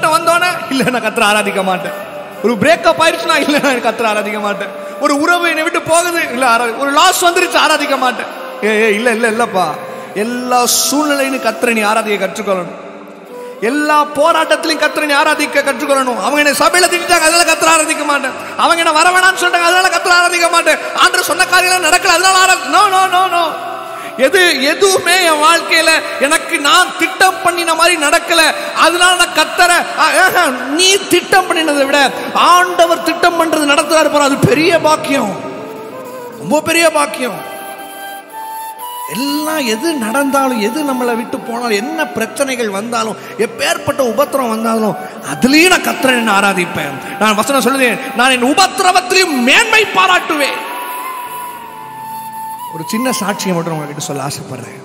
போராட்டம் வந்தோன்னே இல்லை நான் கத்திர ஆராதிக்க மாட்டேன் ஒரு பிரேக்கப் ஆயிடுச்சுன்னா இல்லை நான் கத்திர ஆராதிக்க மாட்டேன் ஒரு உறவு என்னை விட்டு போகுது இல்லை ஆரா- ஒரு லாஸ் வந்துருச்சு ஆராதிக்க மாட்டேன் ஏ ஏ, இல்ல இல்ல இல்லப்பா எல்லா சூழ்நிலையும் கத்திர நீ ஆராதிக்க கற்றுக்கொள்ளணும் எல்லா போராட்டத்திலையும் கத்திர நீ ஆராதிக்க கற்றுக்கொள்ளணும் அவங்க என்ன சபையில திட்டாங்க அதனால கத்திர ஆராதிக்க மாட்டேன் அவங்க என்ன வர வேணாம்னு சொல்லிட்டாங்க அதனால கத்திர ஆராதிக்க மாட்டேன் ஆண்டு சொன்ன காரியம் நடக்கல அதனால ஆரா நோ நோ நோ நோ எது எதுவுமே என் வாழ்க்கையில எனக்கு நான் திட்டம் பண்ணின மாதிரி நடக்கல அதனால நான் கத்தர நீ திட்டம் பண்ணினதை விட ஆண்டவர் திட்டம் பண்றது நடத்துறாரு பாரு அது பெரிய பாக்கியம் ரொம்ப பெரிய பாக்கியம் எல்லாம் எது நடந்தாலும் எது நம்மளை விட்டு போனாலும் என்ன பிரச்சனைகள் வந்தாலும் எப்பேற்பட்ட உபத்திரம் வந்தாலும் அதுலயும் நான் கத்திரன் ஆராதிப்பேன் நான் வசனம் சொல்லுவேன் நான் என் உபத்திரவத்திலையும் மேன்மை பாராட்டுவேன் ஒரு சின்ன சாட்சியை மட்டும் உங்ககிட்ட சொல்ல ஆசைப்படுறேன்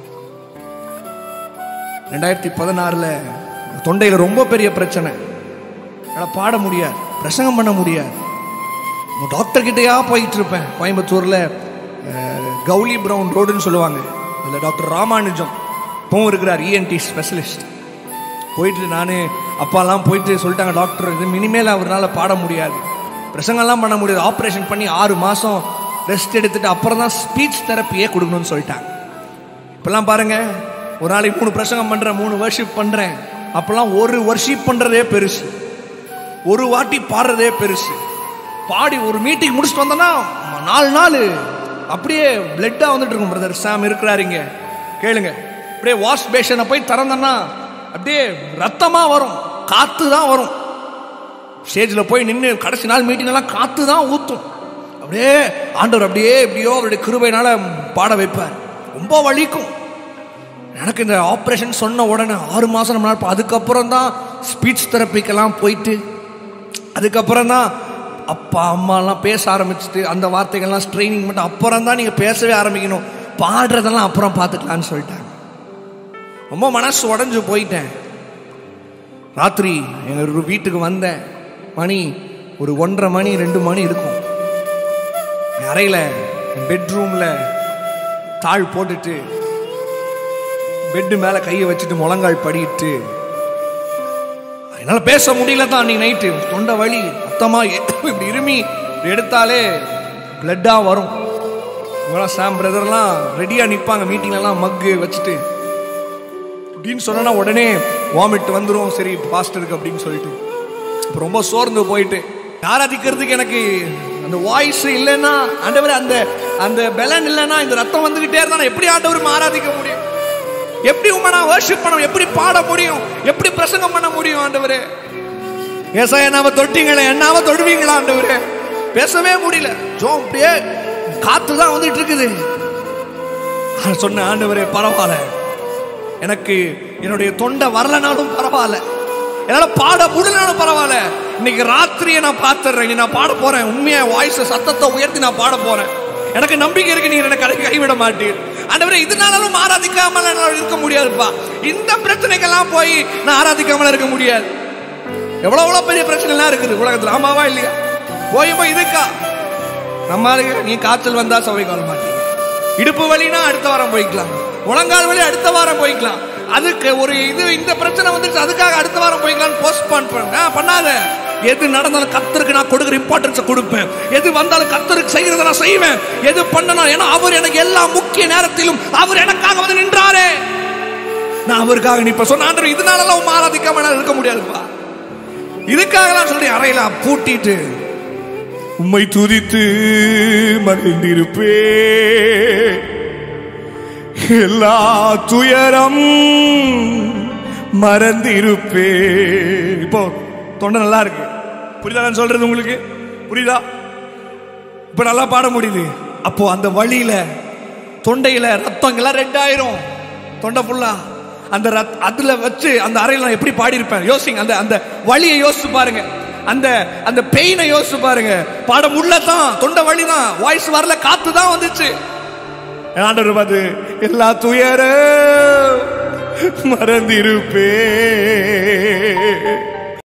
ரெண்டாயிரத்தி பதினாறுல தொண்டையில ரொம்ப பெரிய பிரச்சனை என்னால் பாட முடியாது பிரசங்கம் பண்ண முடியாது டாக்டர் கிட்டயா போயிட்டு இருப்பேன் கோயம்புத்தூர்ல அஹ், கௌலி பிரவுன் ரோடுன்னு சொல்லுவாங்க அதில் டாக்டர் ராமானுஜம் இப்பவும் இருக்கிறார் இஎன்டி ஸ்பெஷலிஸ்ட் போயிட்டு நான் அப்பாலாம் போயிட்டு சொல்லிட்டாங்க டாக்டர் இது இனிமேல் அவரால் பாட முடியாது பிரசங்கம்லாம் பண்ண முடியாது ஆப்ரேஷன் பண்ணி ஆறு மாதம் ரெஸ்ட் எடுத்துட்டு அப்புறம் தான் ஸ்பீச் தெரப்பியே கொடுக்கணும்னு சொல்லிட்டாங்க இப்பெல்லாம் பாருங்க ஒரு நாளைக்கு மூணு பிரசங்கம் பண்றேன் மூணு வர்ஷிப் பண்றேன் அப்பெல்லாம் ஒரு வர்ஷிப் பண்றதே பெருசு ஒரு வாட்டி பாடுறதே பெருசு பாடி ஒரு மீட்டிங் முடிச்சுட்டு வந்தோன்னா நாலு நாள் அப்படியே பிளட்டா வந்துட்டு இருக்கும் பிரதர் சாம் இருக்கிறாருங்க கேளுங்க அப்படியே வாஷ் பேஷனை போய் திறந்தோன்னா அப்படியே ரத்தமா வரும் காத்து தான் வரும் ஸ்டேஜில் போய் நின்று கடைசி நாள் மீட்டிங் எல்லாம் காத்து தான் ஊத்தும் அப்படியே ஆண்டவர் அப்படியே எப்படியோ அவருடைய கிருபையினால பாட வைப்பார் ரொம்ப வலிக்கும் எனக்கு இந்த ஆப்ரேஷன் சொன்ன உடனே ஆறு மாசம் நம்மளால பா- அதுக்கப்புறம் தான் ஸ்பீச் தெரப்பிக்கெல்லாம் போயிட்டு அதுக்கப்புறம் தான் அப்பா அம்மாலாம் பேச ஆரம்பிச்சுட்டு அந்த வார்த்தைகள்லாம் ட்ரைனிங் மட்டும் அப்புறம் தான் நீங்கள் பேசவே ஆரம்பிக்கணும் பாடுறதெல்லாம் அப்புறம் பார்த்துக்கலான்னு சொல்லிட்டாங்க ரொம்ப மனசு உடஞ்சு போயிட்டேன் ராத்திரி எங்கள் வீட்டுக்கு வந்தேன் மணி ஒரு ஒன்றரை மணி ரெண்டு மணி இருக்கும் என் அறையில் பெட்ரூமில் தாழ் போட்டுட்டு பெட்டு மேலே கையை வச்சுட்டு முழங்கால் படிட்டு என்னால் பேச முடியல தான் அன்னைக்கு நைட்டு தொண்டை வலி மொத்தமா இப்படி இருமி எடுத்தாலே பிளட்டாக வரும் இவங்களாம் சாம் பிரதர்லாம் ரெடியாக நிற்பாங்க மீட்டிங்லலாம் மக்கு வச்சுட்டு அப்படின்னு சொன்னா உடனே வாமிட் வந்துரும் சரி பாஸ்டருக்கு அப்படின்னு சொல்லிட்டு இப்ப ரொம்ப சோர்ந்து போயிட்டு ஆராதிக்கிறதுக்கு எனக்கு அந்த வாய்ஸ் இல்லைன்னா ஆண்டவர் அந்த அந்த பலன் இல்லைன்னா இந்த ரத்தம் வந்துகிட்டே இருந்தா நான் எப்படி ஆண்டவர் ஆராதிக்க முடியும் எப்படி உண்மை நான் வர்ஷிப் பண்ண எப்படி பாட முடியும் எப்படி பிரசங்கம் பண்ண முடியும் ஆண்டவரே ஏசாய நாம தொட்டீங்களே என்னாவ தொடுவீங்களா ஆண்டவரே பேசவே முடியல ஜோ அப்படியே காத்து தான் வந்துட்டு இருக்குது நான் சொன்ன ஆண்டவரே பரவாயில்ல எனக்கு என்னுடைய தொண்டை வரலனாலும் பரவாயில்ல என்னால பாட முடியலனாலும் பரவாயில்ல இன்னைக்கு ராத்திரியை நான் பார்த்துடுறேன் இனி நான் பாட போறேன் உண்மையா வாய்ஸ் சத்தத்தை உயர்த்தி நான் பாட போறேன் எனக்கு நம்பிக்கை இருக்கு நீங்க எனக்கு கடை கைவிட மாட்டீர் ஆண்டவரே இதனாலும் ஆராதிக்காமல் என்னால இருக்க முடியாதுப்பா இந்த பிரச்சனைக்கெல்லாம் போய் நான் ஆராதிக்காமல் இருக்க முடியாது எவ்வளவு எவ்வளவு பெரிய பிரச்சனைலாம் இருக்குது உலகத்துல ஆமாவா இல்லையா போய் போய் இதுக்கா நம்ம ஆளுங்க, நீ காய்ச்சல் வந்தா சபைக்கு வர மாட்டீங்க இடுப்பு வலினா அடுத்த வாரம் போய்க்கலாம் முழங்கால் வலி அடுத்த வாரம் போய்க்கலாம் அதுக்கு ஒரு இது இந்த பிரச்சனை வந்துருச்சு அதுக்காக அடுத்த வாரம் போய்க்கலாம் போஸ்ட்பான் பண்ண பண்ணாத எது நடந்தாலும் கத்தருக்கு நான் கொடுக்குற இம்பார்ட்டன்ஸை கொடுப்பேன் எது வந்தாலும் கத்தருக்கு செய்யறதை நான் செய்வேன் எது பண்ணணும் ஏன்னா அவர் எனக்கு எல்லா முக்கிய நேரத்திலும் அவர் எனக்காக வந்து நின்றாரே நான் அவருக்காக நிப்ப சொன்ன ஆண்டவர் இதனாலலாம் உன் ஆராதிக்காம என்னால இருக்க முடியாதுப்பா இதுக்காகலாம் சொல்லி அறையில பூட்டிட்டு உம்மை துதித்து மகிழ்ந்திருப்பே எல்லா துயரம் மறந்திருப்பே இப்போ தொண்டை நல்லா இருக்கு புரியுதா நான் சொல்றது உங்களுக்கு புரியுதா இப்ப நல்லா பாட முடியுது அப்போ அந்த வழியில தொண்டையில ரத்தம் எல்லாம் ரெட் ஆயிரும் தொண்டை ஃபுல்லா அந்த ரத் அதுல வச்சு அந்த அறையில நான் எப்படி பாடியிருப்பேன் யோசிங்க அந்த அந்த வலியை யோசிச்சு பாருங்க அந்த அந்த பெயினை யோசிச்சு பாருங்க பாட முடியலதான் தொண்டை வலி தான் வாய்ஸ் வரல காத்து தான் வந்துச்சு ஆண்டவர் பார்த்து எல்லா துயர மறந்திருப்பே